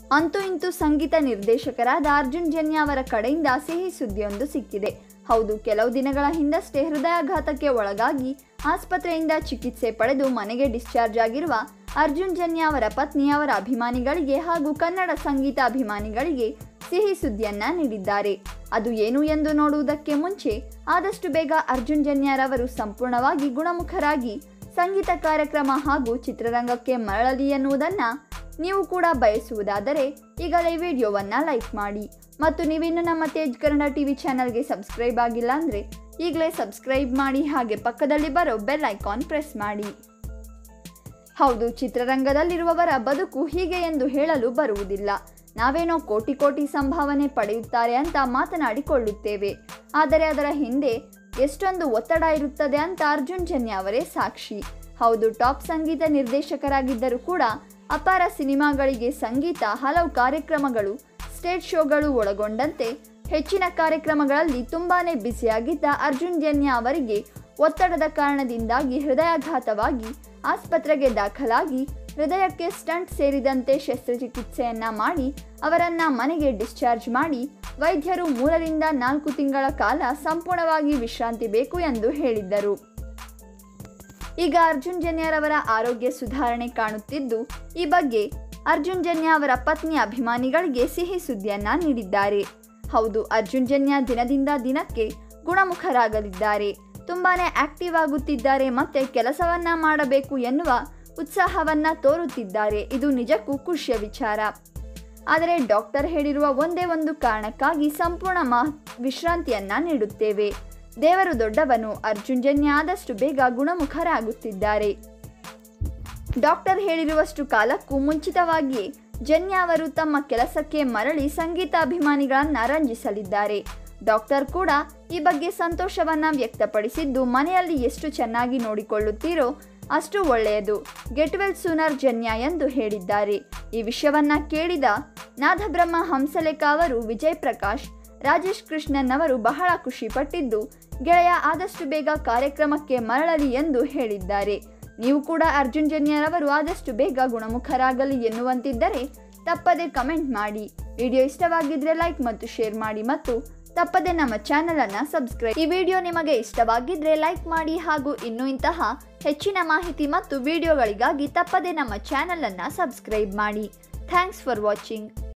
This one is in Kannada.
ಅಂತೂ ಇಂತೂ ಸಂಗೀತ ನಿರ್ದೇಶಕರಾದ ಅರ್ಜುನ್ ಜನ್ಯ ಅವರ ಕಡೆಯಿಂದ ಸಿಹಿ ಸುದ್ದಿಯೊಂದು ಸಿಕ್ಕಿದೆ ಹೌದು ಕೆಲವು ದಿನಗಳ ಹಿಂದಷ್ಟೇ ಹೃದಯಾಘಾತಕ್ಕೆ ಒಳಗಾಗಿ ಆಸ್ಪತ್ರೆಯಿಂದ ಚಿಕಿತ್ಸೆ ಪಡೆದು ಮನೆಗೆ ಡಿಸ್ಚಾರ್ಜ್ ಆಗಿರುವ ಅರ್ಜುನ್ ಜನ್ಯ ಅವರ ಪತ್ನಿ ಅವರ ಅಭಿಮಾನಿಗಳಿಗೆ ಹಾಗೂ ಕನ್ನಡ ಸಂಗೀತ ಅಭಿಮಾನಿಗಳಿಗೆ ಸಿಹಿ ಸುದ್ದಿಯನ್ನ ನೀಡಿದ್ದಾರೆ ಅದು ಏನು ಎಂದು ನೋಡುವುದಕ್ಕೆ ಮುಂಚೆ ಆದಷ್ಟು ಬೇಗ ಅರ್ಜುನ್ ಜನ್ಯರವರು ಸಂಪೂರ್ಣವಾಗಿ ಗುಣಮುಖರಾಗಿ ಸಂಗೀತ ಕಾರ್ಯಕ್ರಮ ಹಾಗೂ ಚಿತ್ರರಂಗಕ್ಕೆ ಮರಳಲಿ ಎನ್ನುವುದನ್ನ ನೀವು ಕೂಡ ಬಯಸುವುದಾದರೆ ಈಗಲೇ ವಿಡಿಯೋವನ್ನ ಲೈಕ್ ಮಾಡಿ ಮತ್ತು ನೀವಿನ್ನು ನಮ್ಮ ತೇಜ್ ಕನ್ನಡ ಟಿವಿ ಚಾನಲ್ಗೆ ಸಬ್ಸ್ಕ್ರೈಬ್ ಆಗಿಲ್ಲ ಅಂದರೆ ಈಗಲೇ ಸಬ್ಸ್ಕ್ರೈಬ್ ಮಾಡಿ ಹಾಗೆ ಪಕ್ಕದಲ್ಲಿ ಬರೋ ಬೆಲ್ ಐಕಾನ್ ಪ್ರೆಸ್ ಮಾಡಿ ಹೌದು ಚಿತ್ರರಂಗದಲ್ಲಿರುವವರ ಬದುಕು ಹೀಗೆ ಎಂದು ಹೇಳಲು ಬರುವುದಿಲ್ಲ ನಾವೇನೋ ಕೋಟಿ ಕೋಟಿ ಸಂಭಾವನೆ ಪಡೆಯುತ್ತಾರೆ ಅಂತ ಮಾತನಾಡಿಕೊಳ್ಳುತ್ತೇವೆ ಆದರೆ ಅದರ ಹಿಂದೆ ಎಷ್ಟೊಂದು ಒತ್ತಡ ಇರುತ್ತದೆ ಅಂತ ಅರ್ಜುನ್ ಜನ್ಯ ಅವರೇ ಸಾಕ್ಷಿ ಹೌದು ಟಾಪ್ ಸಂಗೀತ ನಿರ್ದೇಶಕರಾಗಿದ್ದರೂ ಕೂಡ ಅಪಾರ ಸಿನಿಮಾಗಳಿಗೆ ಸಂಗೀತ ಹಲವು ಕಾರ್ಯಕ್ರಮಗಳು ಸ್ಟೇಜ್ ಶೋಗಳು ಒಳಗೊಂಡಂತೆ ಹೆಚ್ಚಿನ ಕಾರ್ಯಕ್ರಮಗಳಲ್ಲಿ ತುಂಬಾನೇ ಬ್ಯುಸಿಯಾಗಿದ್ದ ಅರ್ಜುನ್ ಜನ್ಯ ಅವರಿಗೆ ಒತ್ತಡದ ಕಾರಣದಿಂದಾಗಿ ಹೃದಯಾಘಾತವಾಗಿ ಆಸ್ಪತ್ರೆಗೆ ದಾಖಲಾಗಿ ಹೃದಯಕ್ಕೆ ಸ್ಟಂಟ್ ಸೇರಿದಂತೆ ಶಸ್ತ್ರಚಿಕಿತ್ಸೆಯನ್ನ ಮಾಡಿ ಅವರನ್ನ ಮನೆಗೆ ಡಿಸ್ಚಾರ್ಜ್ ಮಾಡಿ ವೈದ್ಯರು ಮೂರರಿಂದ ನಾಲ್ಕು ತಿಂಗಳ ಕಾಲ ಸಂಪೂರ್ಣವಾಗಿ ವಿಶ್ರಾಂತಿ ಬೇಕು ಎಂದು ಹೇಳಿದ್ದರು ಈಗ ಅರ್ಜುನ್ ಜನ್ಯರವರ ಆರೋಗ್ಯ ಸುಧಾರಣೆ ಕಾಣುತ್ತಿದ್ದು ಈ ಬಗ್ಗೆ ಅರ್ಜುನ್ ಜನ್ಯ ಅವರ ಪತ್ನಿ ಅಭಿಮಾನಿಗಳಿಗೆ ಸಿಹಿ ಸುದ್ದಿಯನ್ನ ನೀಡಿದ್ದಾರೆ ಹೌದು ಅರ್ಜುನ್ ಜನ್ಯ ದಿನದಿಂದ ದಿನಕ್ಕೆ ಗುಣಮುಖರಾಗಲಿದ್ದಾರೆ ತುಂಬಾನೇ ಆಕ್ಟಿವ್ ಆಗುತ್ತಿದ್ದಾರೆ ಮತ್ತೆ ಕೆಲಸವನ್ನ ಮಾಡಬೇಕು ಎನ್ನುವ ಉತ್ಸಾಹವನ್ನ ತೋರುತ್ತಿದ್ದಾರೆ ಇದು ನಿಜಕ್ಕೂ ಖುಷಿಯ ವಿಚಾರ ಆದರೆ ಡಾಕ್ಟರ್ ಹೇಳಿರುವ ಒಂದೇ ಒಂದು ಕಾರಣಕ್ಕಾಗಿ ಸಂಪೂರ್ಣ ಮಾ ವಿಶ್ರಾಂತಿಯನ್ನ ನೀಡುತ್ತೇವೆ ದೇವರು ದೊಡ್ಡವನು ಅರ್ಜುನ್ ಜನ್ಯ ಆದಷ್ಟು ಬೇಗ ಗುಣಮುಖರಾಗುತ್ತಿದ್ದಾರೆ ಡಾಕ್ಟರ್ ಹೇಳಿರುವಷ್ಟು ಕಾಲಕ್ಕೂ ಮುಂಚಿತವಾಗಿಯೇ ಜನ್ಯ ಅವರು ತಮ್ಮ ಕೆಲಸಕ್ಕೆ ಮರಳಿ ಸಂಗೀತ ಅಭಿಮಾನಿಗಳನ್ನ ರಂಜಿಸಲಿದ್ದಾರೆ ಡಾಕ್ಟರ್ ಕೂಡ ಈ ಬಗ್ಗೆ ಸಂತೋಷವನ್ನ ವ್ಯಕ್ತಪಡಿಸಿದ್ದು ಮನೆಯಲ್ಲಿ ಎಷ್ಟು ಚೆನ್ನಾಗಿ ನೋಡಿಕೊಳ್ಳುತ್ತೀರೋ ಅಷ್ಟು ಒಳ್ಳೆಯದು ಗೆಟ್ ವೆಲ್ ಸೂನರ್ ಜನ್ಯ ಎಂದು ಹೇಳಿದ್ದಾರೆ ಈ ವಿಷಯವನ್ನ ಕೇಳಿದ ನಾದಬ್ರಹ್ಮ ಹಂಸಲೇಖ ಅವರು ವಿಜಯ್ ಪ್ರಕಾಶ್ ರಾಜೇಶ್ ಕೃಷ್ಣನ್ ಅವರು ಬಹಳ ಖುಷಿಪಟ್ಟಿದ್ದು ಗೆಳೆಯ ಆದಷ್ಟು ಬೇಗ ಕಾರ್ಯಕ್ರಮಕ್ಕೆ ಮರಳಲಿ ಎಂದು ಹೇಳಿದ್ದಾರೆ ನೀವು ಕೂಡ ಅರ್ಜುನ್ ಜನ್ಯರವರು ಆದಷ್ಟು ಬೇಗ ಗುಣಮುಖರಾಗಲಿ ಎನ್ನುವಂತಿದ್ದರೆ ತಪ್ಪದೆ ಕಮೆಂಟ್ ಮಾಡಿ ವಿಡಿಯೋ ಇಷ್ಟವಾಗಿದ್ರೆ ಲೈಕ್ ಮತ್ತು ಶೇರ್ ಮಾಡಿ ಮತ್ತು ತಪ್ಪದೆ ನಮ್ಮ ಚಾನೆಲ್ ಅನ್ನ ಸಬ್ಸ್ಕ್ರೈಬ್ ಈ ವಿಡಿಯೋ ನಿಮಗೆ ಇಷ್ಟವಾಗಿದ್ರೆ ಲೈಕ್ ಮಾಡಿ ಹಾಗೂ ಇನ್ನೂ ಇಂತಹ ಹೆಚ್ಚಿನ ಮಾಹಿತಿ ಮತ್ತು ವಿಡಿಯೋಗಳಿಗಾಗಿ ತಪ್ಪದೆ ನಮ್ಮ ಚಾನೆಲ್ ಅನ್ನ ಸಬ್ಸ್ಕ್ರೈಬ್ ಮಾಡಿ ಥ್ಯಾಂಕ್ಸ್ ಫಾರ್ ವಾಚಿಂಗ್